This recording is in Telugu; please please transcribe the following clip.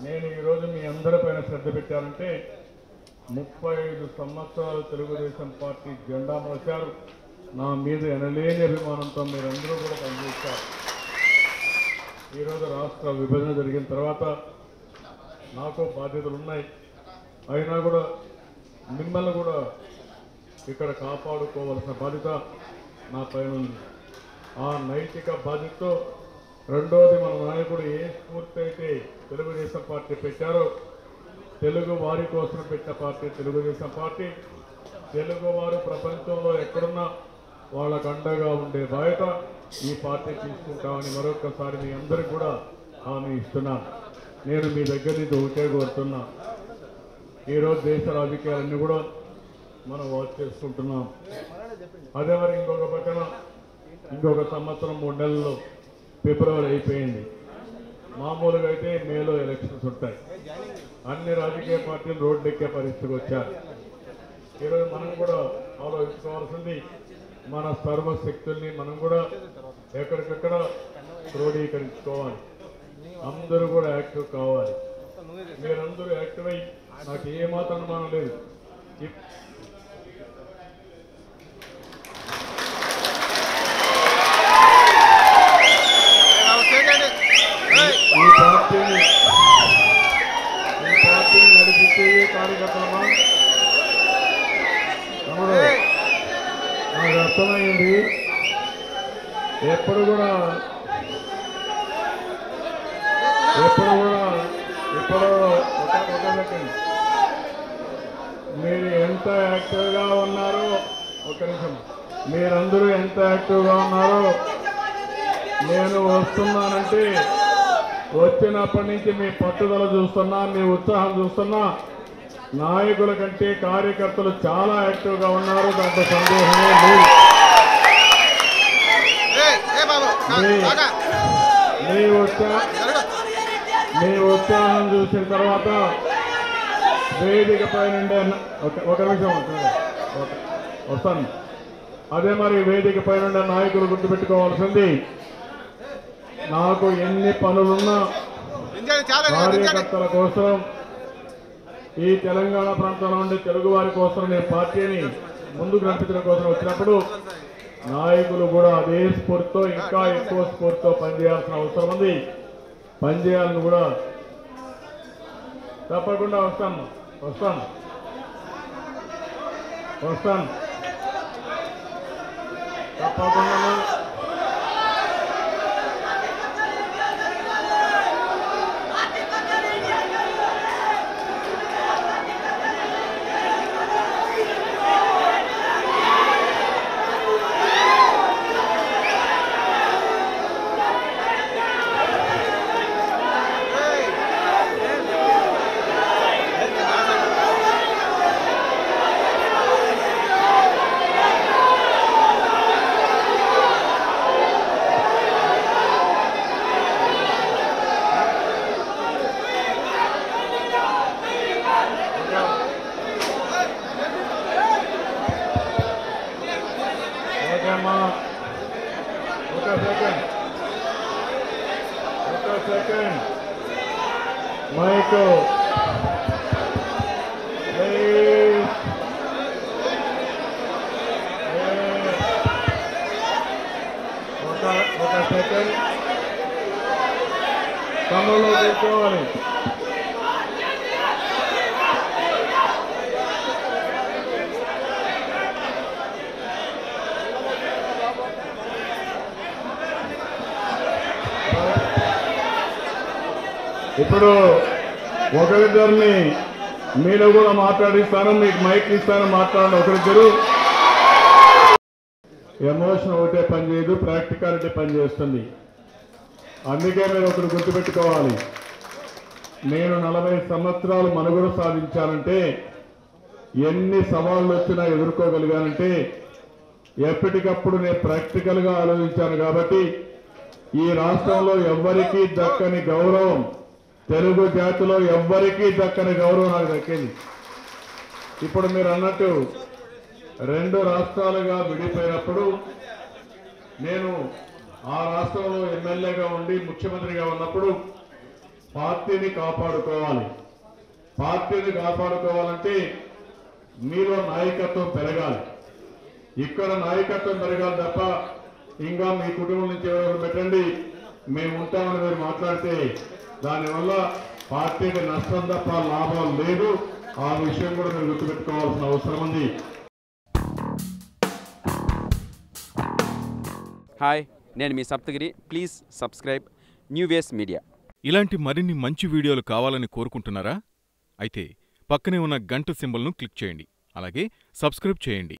నేను ఈరోజు మీ అందరిపైన శ్రద్ధ పెట్టానంటే ముప్పై ఐదు సంవత్సరాలు తెలుగుదేశం పార్టీ జెండా మోశారు నా మీద ఎనలేని అభిమానంతో మీరందరూ కూడా పనిచేశారు ఈరోజు రాష్ట్ర విభజన జరిగిన తర్వాత నాకు బాధ్యతలు ఉన్నాయి అయినా కూడా మిమ్మల్ని కూడా ఇక్కడ కాపాడుకోవాల్సిన బాధ్యత నా పైన ఉంది ఆ నైతిక బాధ్యతతో రెండోది మన నాయకుడు ఏ స్ఫూర్తి అయితే తెలుగుదేశం పార్టీ పెట్టారో తెలుగు వారి కోసం పెట్టిన పార్టీ తెలుగుదేశం పార్టీ తెలుగు వారు ప్రపంచంలో ఎక్కడున్నా వాళ్ళకు అండగా ఉండే బాధ్యత ఈ పార్టీ తీసుకుంటామని మరొకసారి మీ అందరికి కూడా హామీ ఇస్తున్నాను నేను మీ దగ్గర నుంచి ఒకటే కోరుతున్నా ఈరోజు దేశ రాజకీయాలన్నీ కూడా మనం వాచ్ చేసుకుంటున్నాం అదే మరి ఇంకొక పక్కన ఇంకొక సంవత్సరం మూడు నెలల్లో ఫిబ్రవరి అయిపోయింది మామూలుగా అయితే మేలో ఎలక్షన్స్ ఉంటాయి అన్ని రాజకీయ పార్టీలు రోడ్డెక్కే పరిస్థితికి వచ్చారు ఈరోజు మనం కూడా ఆలోచించుకోవాల్సింది మన సర్వశక్తుల్ని మనం కూడా ఎక్కడికక్కడ క్రోడీకరించుకోవాలి అందరూ కూడా యాక్టివ్ కావాలి మీరందరూ యాక్టివ్ అయ్యి నాకు ఏ మాత్రం అనుమానం లేదు ఇప్- ఈ పార్టీని ఈ పార్టీని నడిపించే కార్యకర్తలమా తమ్ముడు నాకు అర్థమైంది ఎప్పుడు కూడా ఎప్పుడు కూడా ఇప్పుడు ఒక ఒక సెకండ్ మీరు ఎంత యాక్టివ్గా ఉన్నారో ఒక నిమిషం మీరందరూ ఎంత యాక్టివ్గా ఉన్నారో నేను వస్తున్నానంటే వచ్చినప్పటి నుంచి మీ పట్టుదల చూస్తున్నా మీ ఉత్సాహం చూస్తున్నా నాయకుల కంటే కార్యకర్తలు చాలా యాక్టివ్గా ఉన్నారు దాంట్లో సందేహమే లేదు మీ ఉత్సాహం మీ ఉత్సాహం చూసిన తర్వాత వేదిక పైన ఒక ఒక నిమిషం ఉండండి. ఒక- వస్తాను అదే మరి వేదిక పైన నాయకులు గుర్తుపెట్టుకోవాల్సింది నాకు ఎన్ని పనులున్నా కార్యకర్తల కోసం ఈ తెలంగాణ ప్రాంతంలో ఉండే తెలుగు వారి కోసం నేను పార్టీని ముందుకు నడిపించడం కోసం వచ్చినప్పుడు నాయకులు కూడా అదే స్ఫూర్తితో ఇంకా ఎక్కువ స్ఫూర్తితో పనిచేయాల్సిన అవసరం ఉంది పనిచేయాలని కూడా తప్పకుండా వస్తాను వస్తాను వస్తాను తప్పకుండా ఓకే అమ్మా ఒక సెకండ్ ఒక సెకండ్ మైక్ ప్లీజ్ ఒక ఒక సెకండ్ తమ్ముళ్ళు కూర్చోవాలి ఇప్పుడు ఒకరిద్దరిని మీలో కూడా మాట్లాడిస్తాను మీకు మైక్ ఇస్తాను మాట్లాడండి ఒకరిద్దరు ఎమోషన్ ఒకటే పనిచేయదు ప్రాక్టికాలిటీ పనిచేస్తుంది అందుకే మీరు ఒకరు గుర్తుపెట్టుకోవాలి నేను నలభై సంవత్సరాలు మనుగడ సాధించానంటే ఎన్ని సవాళ్ళు వచ్చినా ఎదుర్కోగలిగానంటే ఎప్పటికప్పుడు నేను ప్రాక్టికల్గా ఆలోచించాను కాబట్టి ఈ రాష్ట్రంలో ఎవ్వరికీ దక్కని గౌరవం తెలుగు జాతిలో ఎవ్వరికీ దక్కని గౌరవం నాకు దక్కింది ఇప్పుడు మీరు అన్నట్టు రెండు రాష్ట్రాలుగా విడిపోయినప్పుడు నేను ఆ రాష్ట్రంలో ఎమ్మెల్యేగా ఉండి ముఖ్యమంత్రిగా ఉన్నప్పుడు పార్టీని కాపాడుకోవాలి పార్టీని కాపాడుకోవాలంటే మీలో నాయకత్వం పెరగాలి ఇక్కడ నాయకత్వం పెరగాలి తప్ప ఇంకా మీ కుటుంబం నుంచి ఎవరెవరు పెట్టండి మేము ఉంటామని మీరు మాట్లాడితే దానివల్ల పార్టీకి నష్టం తప్ప లాభం లేదు ఆ విషయం కూడా మీరు గుర్తుపెట్టుకోవాల్సిన అవసరం ఉంది హాయ్ నేను మీ Saptagiri please subscribe new ways media ఇలాంటి మరిన్ని మంచి వీడియోలు కావాలని కోరుకుంటున్నారా అయితే పక్కనే ఉన్న గంట సింబల్ను క్లిక్ చేయండి అలాగే సబ్స్క్రైబ్ చేయండి